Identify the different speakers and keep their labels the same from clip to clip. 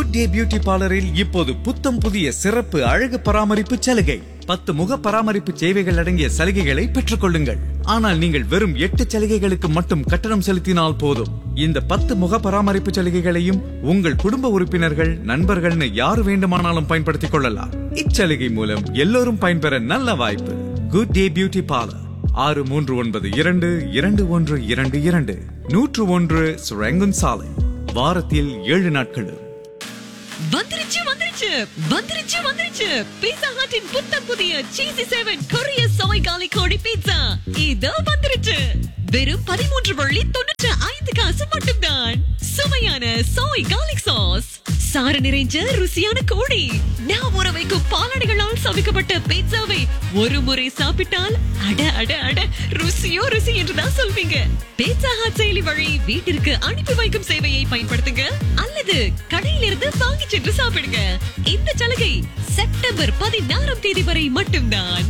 Speaker 1: Good day beauty பார்லரில் இப்போது புத்தம் புதிய சிறப்பு அழகு பராமரிப்பு சலுகை பத்து முக பராமரிப்பு சேவைகள் அடங்கிய சலுகைகளை பெற்றுக் கொள்ளுங்கள் ஆனால் நீங்கள் வெறும் எட்டு சலுகைகளுக்கு மட்டும் கட்டணம் செலுத்தினால் போதும் இந்த பத்து முக பராமரிப்பு சலுகைகளையும் உங்கள் குடும்ப உறுப்பினர்கள் நண்பர்கள்னு யார் வேண்டுமானாலும் பயன்படுத்திக் கொள்ளலாம் இச்சலுகை மூலம் எல்லோரும் பயன்பெற நல்ல வாய்ப்பு குட் டே பியூட்டி பார்லர் ஆறு மூன்று ஒன்பது இரண்டு இரண்டு ஒன்று இரண்டு இரண்டு நூற்று ஒன்று சுரங்குன் சாலை வாரத்தில் ஏழு நாட்களும்
Speaker 2: வந்துருச்சு வந்துருச்சு வந்துருச்சு வந்துருச்சு பீட்சா ஹட்டின் புத்தம் புதிய சீசி செவன் கொரிய சோய் காலி கோழி பீட்சா இதோ வந்துருச்சு வெறும் பதிமூன்று வள்ளி தொண்ணூற்று ஐந்து காசு மட்டும்தான் சுவையான சோய் கார்லிக் சாஸ் சாறு நிறைஞ்ச ருசியான கோழி நான் ஊற வைக்கும் பாலாடைகளால் சமைக்கப்பட்ட பீட்சாவை ஒரு முறை சாப்பிட்டால் அட அட அட ருசியோ ருசி என்றுதான் சொல்வீங்க பீட்சா ஹாட் செயலி வழி வீட்டிற்கு அனுப்பி வைக்கும் சேவையை பயன்படுத்துங்க அல்லது கடையிலிருந்து வாங்கி சென்று சாப்பிடுங்க இந்த சலுகை செப்டம்பர் பதினாறாம் தேதி வரை மட்டும்தான்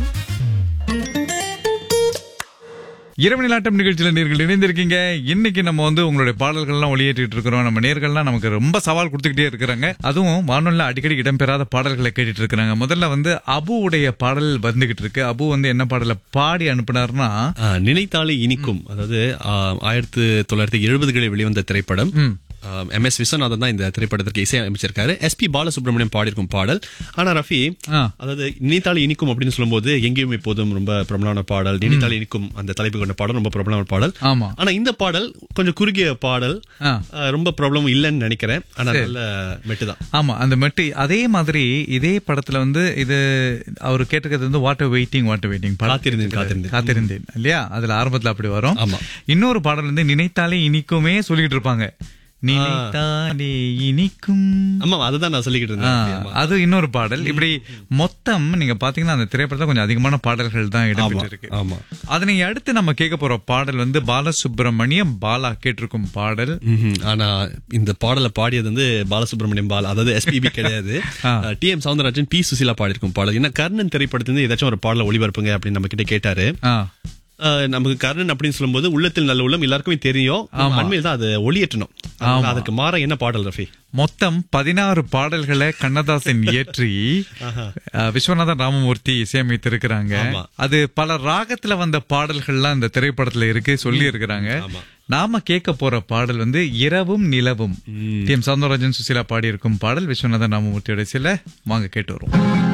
Speaker 3: இரவு நிலாட்டம் நிகழ்ச்சியில நேர்கள் இணைந்திருக்கீங்க இன்னைக்கு நம்ம வந்து உங்களுடைய பாடல்கள்லாம் ஒளியேற்றிட்டு இருக்கிறோம் நம்ம நேர்கள்லாம் நமக்கு ரொம்ப சவால் கொடுத்துக்கிட்டே இருக்கிறாங்க அதுவும் வானொலியில் அடிக்கடி இடம்பெறாத பாடல்களை கேட்டுட்டு இருக்கிறாங்க முதல்ல வந்து அபுவுடைய பாடல் வந்துகிட்டு இருக்கு அபு வந்து என்ன பாடலை பாடி அனுப்புனாருன்னா
Speaker 4: ஆ, நினைத்தாலே இனிக்கும் அதாவது ஆ, ஆயிரத்து தொள்ளாயிரத்தி எழுபதுகளில் வெளிவந்த திரைப்படம் எம் எஸ் விஸ்வநாதன் தான் இந்த திரைப்படத்திற்கு இசை அமைச்சிருக்காரு எஸ்பி பாலசுப்ரமணியம் பாடியிருக்கும் பாடல் ஆனா ரஃபி
Speaker 3: ஆ.
Speaker 4: அதாவது நினைத்தாலே இனிக்கும் அப்படின்னு சொல்லும்போது எங்கேயும் இப்போதும் ரொம்ப பிரபலமான பாடல் நினைத்தாலே இனிக்கும் அந்த தலைப்பு கொண்ட பாடல் ரொம்ப பிரபலமான பாடல்
Speaker 3: ஆமா
Speaker 4: ஆனா இந்த பாடல் கொஞ்சம் குறுகிய பாடல்
Speaker 3: ஆ.
Speaker 4: ஆ, ரொம்ப ப்ராப்ளம் இல்லைன்னு நினைக்கிறேன் ஆனா நல்ல மெட்டு தான்
Speaker 3: ஆமா அந்த மெட்டு அதே மாதிரி இதே படத்துல வந்து இது அவர் கேட்டிருக்கிறது வந்து வாட்டர் வெயிட்டிங் வாட்டர் வெயிட்டிங்
Speaker 4: காத்திருந்தேன், காத்திருந்தேன்.
Speaker 3: காத்திருந்தேன் இல்லையா அதுல ஆரம்பத்துல அப்படி வரும்
Speaker 4: ஆமா.
Speaker 3: இன்னொரு பாடல் வந்து நினைத்தாலே இனிக்குமே சொல்லிட்டு இருப்பாங்க நினைத்தாலே இனிக்கும்
Speaker 4: ஆமா அதுதான் நான் சொல்லிக்கிட்டு
Speaker 3: ஆ,
Speaker 4: இருந்தேன் ஆமா.
Speaker 3: அது இன்னொரு பாடல் இப்படி மொத்தம் நீங்க பாத்தீங்கன்னா அந்த திரைப்படத்துல கொஞ்சம் அதிகமான பாடல்கள் தான் இடம்பெற்று இருக்கு
Speaker 4: ஆமா
Speaker 3: அதனை அடுத்து நம்ம கேட்க போற பாடல் வந்து பாலசுப்ரமணியம் பாலா கேட்டிருக்கும் பாடல்
Speaker 4: ம்ஹும். ஆனா இந்த பாடலை பாடியது வந்து பாலசுப்ரமணியம் பால் அதாவது எஸ்பிபி கிடையாது T M Soundararajan P Susheela பாடியிருக்கும் பாடல் ஏன்னா கர்ணன் திரைப்படத்திலிருந்து ஏதாச்சும் ஒரு பாடலை ஒளிபரப்புங்க அப்படின்னு நம்ம கிட்ட கேட்டாரு
Speaker 3: ஆ,
Speaker 4: அஹ், நமக்கு கர்ணன் அப்படின்னு சொல்லும்போது உள்ளத்தில் நல்ல உள்ளம் எல்லாருக்குமே தெரியும் அண்மையில் தான் அதை ஒளியேற்றணும் அதனால அதுக்கு மாற என்ன பாடல் ரஃபி
Speaker 3: மொத்தம் பதினாறு பாடல்களை கண்ணதாசன் இயற்றி அஹ், விஸ்வநாதன் ராமமூர்த்தி இசையமைத்திருக்கிறாங்க
Speaker 4: ஆமா.
Speaker 3: அது பல ராகத்துல வந்த பாடல்கள்லாம் இந்த திரைப்படத்துல இருக்கு சொல்லி இருக்கிறாங்க
Speaker 4: ஆமா.
Speaker 3: நாம கேட்க போற பாடல் வந்து இரவும் நிலவும் டி எம் சவுந்தரராஜன் சுசிலா பாடி இருக்கும் பாடல் விஸ்வநாதன் ராமமூர்த்தியோட சில வாங்க கேட்டு வருவோம்